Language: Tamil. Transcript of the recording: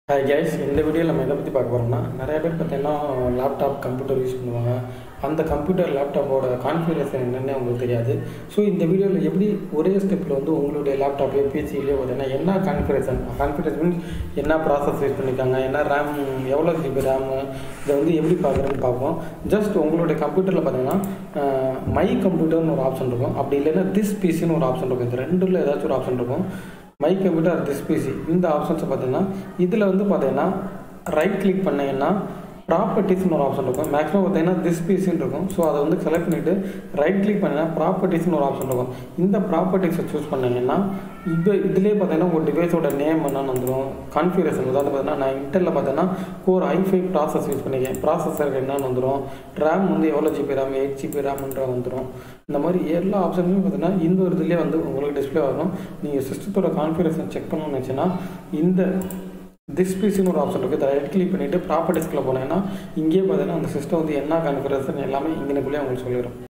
ஹாய் கைஸ் இந்த வீடியோவில் நம்ம எதை பற்றி பார்க்க போகிறோம்னா நிறைய பேர் பார்த்தீங்கன்னா லேப்டாப் கம்ப்யூட்டர் யூஸ் பண்ணுவாங்க அந்த கம்ப்யூட்டர் லேப்டாப்போட கான்ஃபிகரேஷன் என்னென்னு உங்களுக்கு தெரியாது ஸோ இந்த வீடியோவில் எப்படி ஒரே ஸ்டெப்பில் வந்து உங்களுடைய லேப்டாப்லேயோ பிசிலேயோ பார்த்தீங்கன்னா என்ன கான்ஃபிகரேஷன் கான்ஃபிகரேஷன் மீன்ஸ் என்ன ப்ராசஸ் யூஸ் பண்ணியிருக்காங்க என்ன ரேம் எவ்வளோ ஜிபி ரேமு இதை வந்து எப்படி பார்க்குறேன்னு பார்ப்போம் ஜஸ்ட் உங்களுடைய கம்ப்யூட்டரில் பார்த்தீங்கன்னா மை கம்ப்யூட்டர்னு ஒரு ஆப்ஷன் இருக்கும் அப்படி இல்லைன்னா திஸ் பிசின்னு ஒரு ஆப்ஷன் இருக்கும் இந்த ரெண்டுல ஏதாச்சும் ஒரு ஆப்ஷன் இருக்கும் மை கம்ப்யூட்டர் திஸ் பிசி இந்த ஆப்ஷன்ஸை பார்த்தீங்கன்னா இதில் வந்து பார்த்தீங்கன்னா ரைட் கிளிக் பண்ணீங்கன்னா ப்ராப்பர்ட்டிஸ்னு ஒரு ஆப்ஷன் இருக்கும் மேக்ஸிமம் பார்த்தீங்கன்னா திஸ் பிசின்னு இருக்கும் ஸோ அதை வந்து செலக்ட் பண்ணிவிட்டு ரைட் கிளிக் பண்ணிங்கன்னா ப்ராப்பர்ட்டிஸ்னு ஒரு ஆப்ஷன் இருக்கும் இந்த ப்ராப்பர்ட்டிஸை சூஸ் பண்ணீங்கன்னா இது இதிலே பார்த்தீங்கன்னா உங்கள் டிவைஸோட நேம் என்னன்னு வந்துடும் கான்ஃபிகரேஷன் அதாவது பார்த்தீங்கன்னா நான் இன்டரில் பார்த்தீங்கன்னா ஒரு ஐஃபை ப்ராசஸ் யூஸ் பண்ணியிருக்கேன் ப்ராசஸர் என்னன்னு வந்துடும் ரேம் வந்து எவ்வளோ ஜிபி ரேம் எயிட் ஜிபி ரேம்ன்ற வந்துடும் இந்த மாதிரி எல்லா ஆப்ஷனுமே பார்த்தீங்கன்னா இந்த ஒரு இதுலேயே வந்து உங்களுக்கு டிஸ்பிளே ஆகும் நீங்கள் சிஸ்டத்தோட கான்ஃபிகரேஷன் செக் பண்ணணும்னு நினச்சின்னா இந்த திஸ் பிசின்னு ஒரு ஆப்ஷன் இருக்குது ரைட் கிளிக் பண்ணிவிட்டு ப்ராப்பர்ட்டிஸ்க்குள்ளே போனீங்கன்னா இங்கேயே பார்த்தீங்கன்னா அந்த சிஸ்டம் வந்து என்ன கான்ஃபிகரேஷன் எல்லாமே இங்கனக்குள்ளேயே உங்களுக்கு சொல்லிடும்